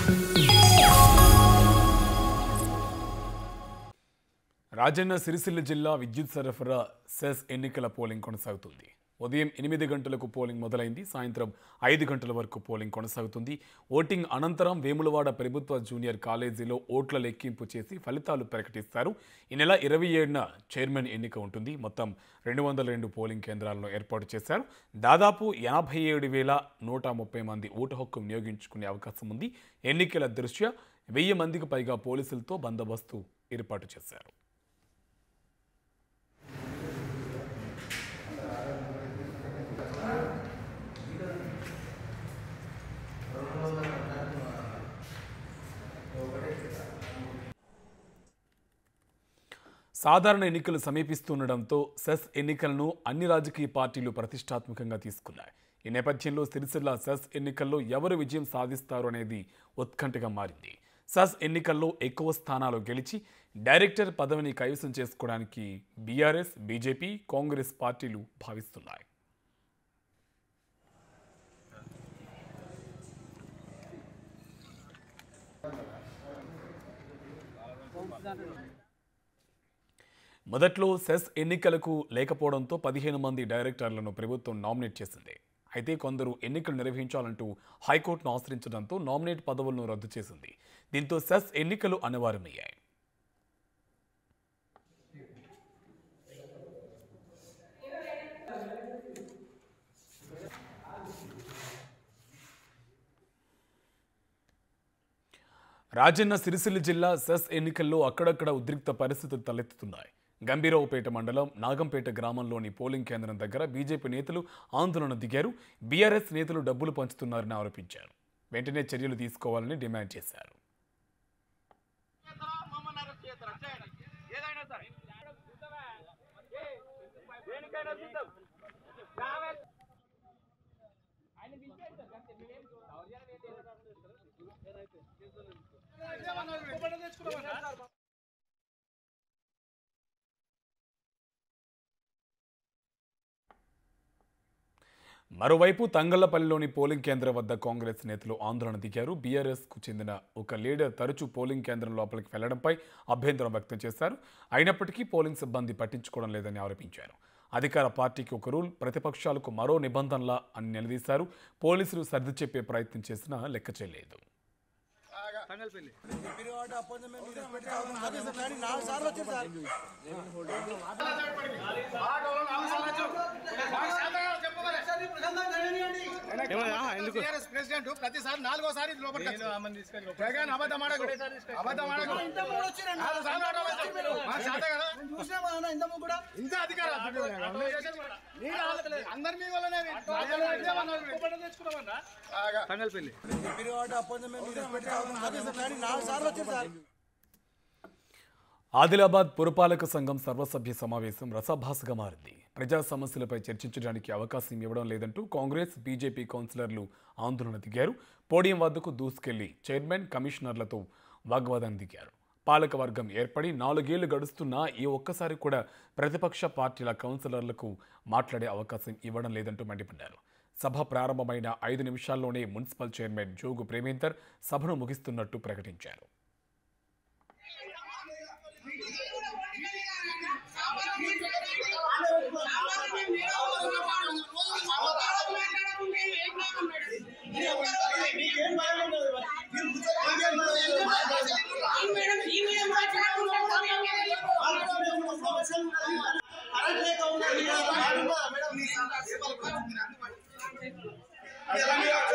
రాజన్న సిరిసిల్ల జిల్లా విద్యుత్ సరఫరా సెస్ ఎన్నికల పోలింగ్ కొనసాగుతుంది ఉదయం ఎనిమిది గంటలకు పోలింగ్ మొదలైంది సాయంత్రం ఐదు గంటల వరకు పోలింగ్ కొనసాగుతుంది ఓటింగ్ అనంతరం వేములవాడ ప్రభుత్వ జూనియర్ కాలేజీలో ఓట్ల లెక్కింపు చేసి ఫలితాలు ప్రకటిస్తారు ఈ నెల ఇరవై ఏడున చైర్మన్ ఎన్నిక ఉంటుంది మొత్తం రెండు వందల రెండు పోలింగ్ కేంద్రాలను ఏర్పాటు చేశారు దాదాపు ఎనభై ఏడు వేల నూట ముప్పై మంది ఓటు హక్కు వినియోగించుకునే అవకాశం ఉంది ఎన్నికల దృష్ట్యా వెయ్యి మందికి పైగా పోలీసులతో బందోబస్తు ఏర్పాటు చేశారు సాధారణ ఎన్నికలు సమీపిస్తుండటంతో సెస్ ఎన్నికలను అన్ని రాజకీయ పార్టీలు ప్రతిష్టాత్మకంగా తీసుకున్నాయి ఈ నేపథ్యంలో సిరిసిల్ల సెస్ ఎన్నికల్లో ఎవరు విజయం సాధిస్తారు అనేది ఉత్కంఠగా మారింది సెస్ ఎన్నికల్లో ఎక్కువ స్థానాలు గెలిచి డైరెక్టర్ పదవిని కైవసం చేసుకోవడానికి బీఆర్ఎస్ బీజేపీ కాంగ్రెస్ పార్టీలు భావిస్తున్నాయి మొదట్లో సెస్ ఎన్నికలకు లేకపోవడంతో పదిహేను మంది డైరెక్టర్లను ప్రభుత్వం నామినేట్ చేసింది అయితే కొందరు ఎన్నికలు నిర్వహించాలంటూ హైకోర్టును ఆశ్రయించడంతో నామినేట్ పదవులను రద్దు చేసింది దీంతో సెస్ ఎన్నికలు అనివార్యమయ్యాయి రాజన్న సిరిసిల్ల జిల్లా సెస్ ఎన్నికల్లో అక్కడక్కడ ఉద్రిక్త పరిస్థితులు తలెత్తుతున్నాయి గంభీరావుపేట మండలం నాగంపేట గ్రామంలోని పోలింగ్ కేంద్రం దగ్గర బీజేపీ నేతలు ఆందోళన దిగారు బీఆర్ఎస్ నేతలు డబ్బులు పంచుతున్నారని ఆరోపించారు వెంటనే చర్యలు తీసుకోవాలని డిమాండ్ చేశారు మమ్మల్ని అరెస్ట్ చేస్తారా చేయండి ఏదైనా సరే దేనికైనా సిద్ధం కావాలి ఆయన పిలిచేస్తారు అంతే మేమేం దౌర్జన్యం ఏం లేదు. మరోవైపు తంగళ్లపల్లిలోని పోలింగ్ కేంద్రం వద్ద కాంగ్రెస్ నేతలు ఆందోళన దిగారు బీఆర్ఎస్కు చెందిన ఒక లీడర్ తరచూ పోలింగ్ కేంద్రం లోపలికి వెళ్లడంపై అభ్యంతరం వ్యక్తం చేశారు అయినప్పటికీ పోలింగ్ సిబ్బంది పట్టించుకోవడం లేదని ఆరోపించారు అధికార పార్టీకి ఒక రూల్ ప్రతిపక్షాలకు మరో నిబంధనలా అని నిలదీశారు పోలీసులు సర్ది చెప్పే ప్రయత్నం చేసినా లెక్క చేయలేదు టీఆర్ఎస్ ప్రెసిడెంట్ ప్రతిసారి నాలుగోసారి లోపలికి వచ్చాడు. జగన్ అబద్ధం ఆడకు. అబద్ధం ఆడకు. నాలుగు సార్లు ఆడకు. మా చేత కదా. ఇంత అధికారం నీకు రాలేదు. అందరి మీ వల్లనే ఆగా. ఆదిలాబాద్ పురపాలక సంఘం సర్వసభ్య సమావేశం రసభాసగా మారింది ప్రజా సమస్యలపై చర్చించడానికి అవకాశం ఇవ్వడం లేదంటూ కాంగ్రెస్ బీజేపీ కౌన్సిలర్లు ఆందోళన దిగారు పోడియం వద్దకు దూసుకెళ్లి చైర్మన్ కమిషనర్లతో వాగ్వాదం దిగారు పాలక వర్గం ఏర్పడి నాలుగేళ్లు గడుస్తున్నా ఈ ఒక్కసారి కూడా ప్రతిపక్ష పార్టీల కౌన్సిలర్లకు మాట్లాడే అవకాశం ఇవ్వడం లేదంటూ మండిపడ్డారు సభ ప్రారంభమైన ఐదు నిమిషాల్లోనే మున్సిపల్ చైర్మన్ జోగు ప్రేమేందర్ సభను ముగిస్తున్నట్టు ప్రకటించారు మేడం